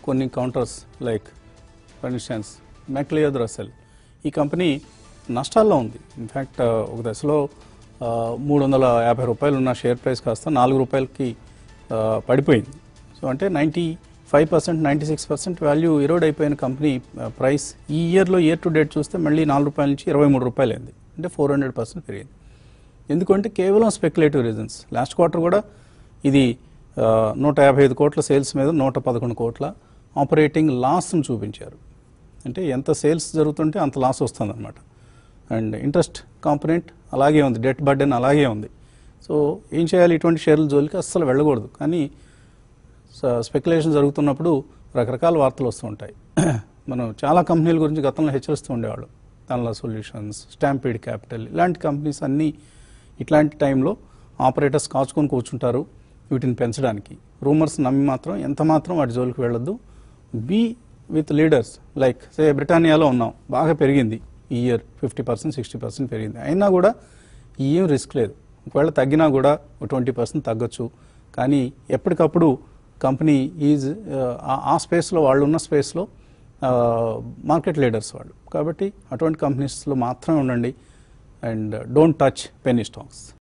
కొన్ని counters like for instance McLeod Russel ఈ company నష్టాల్లో ఉంది ఇన్ఫ్యాక్ట్ ఒక దశలో మూడు వందల యాభై రూపాయలు ఉన్న షేర్ ప్రైస్ కాస్త నాలుగు రూపాయలకి ఆ, పడిపోయింది సో అంటే ninety five percent ninety six percent value erode అయిపోయిన కంపెనీ ఆ, ప్రైస్ ఈ ఇయర్లో ఇయర్ టు డేట్ చూస్తే మళ్ళీ నాలుగు రూపాయల నుంచి ఇరవై మూడు రూపాయలు అయింది అంటే ఫోర్ హండ్రెడ్ పర్సెంట్ పెరిగింది ఎందుకంటే కేవలం స్పెక్యులేటివ్ రీజన్స్ లాస్ట్ క్వార్టర్ కూడా ఇది ఆ, నూట యాభై ఐదు కోట్ల సేల్స్ మీద నూట పదకొండు కోట్ల ఆపరేటింగ్ లాస్ను చూపించారు అంటే ఎంత సేల్స్ జరుగుతుంటే అంత లాస్ వస్తుందన్నమాట అండ్ ఇంట్రెస్ట్ కాంపనెంట్ అలాగే ఉంది డెట్ బర్డెన్ అలాగే ఉంది సో ఏం చేయాలి ఇటువంటి షేర్ల జోలికి అస్సలు వెళ్ళకూడదు కానీ స్పెక్యులేషన్ జరుగుతున్నప్పుడు రకరకాల వార్తలు వస్తూ ఉంటాయి మనం చాలా కంపెనీల గురించి గతంలో హెచ్చరిస్తూ ఉండేవాళ్ళం తనలా సొల్యూషన్స్ స్టాంపీడ్ క్యాపిటల్ ఇలాంటి కంపెనీస్ అన్నీ ఇట్లాంటి టైంలో ఆపరేటర్స్ కాచుకొని కూర్చుంటారు వీటిని పెంచడానికి రూమర్స్ నమ్మి మాత్రం ఎంత మాత్రం వాటి జోలికి వెళ్ళొద్దు be with leaders like say బ్రిటానియాలో ఉన్నాం బాగా పెరిగింది ఈ year fifty percent sixty percent పెరిగింది అయినా కూడా ఏం రిస్క్ లేదు ఒకవేళ తగ్గినా కూడా ట్వంటీ పర్సెంట్ తగ్గొచ్చు కానీ ఎప్పటికప్పుడు కంపెనీ ఈజ్ ఆ స్పేస్లో వాళ్ళు ఉన్న స్పేస్లో మార్కెట్ లీడర్స్ వాళ్ళు కాబట్టి అటువంటి కంపెనీస్లో మాత్రమే ఉండండి and don't touch penny stocks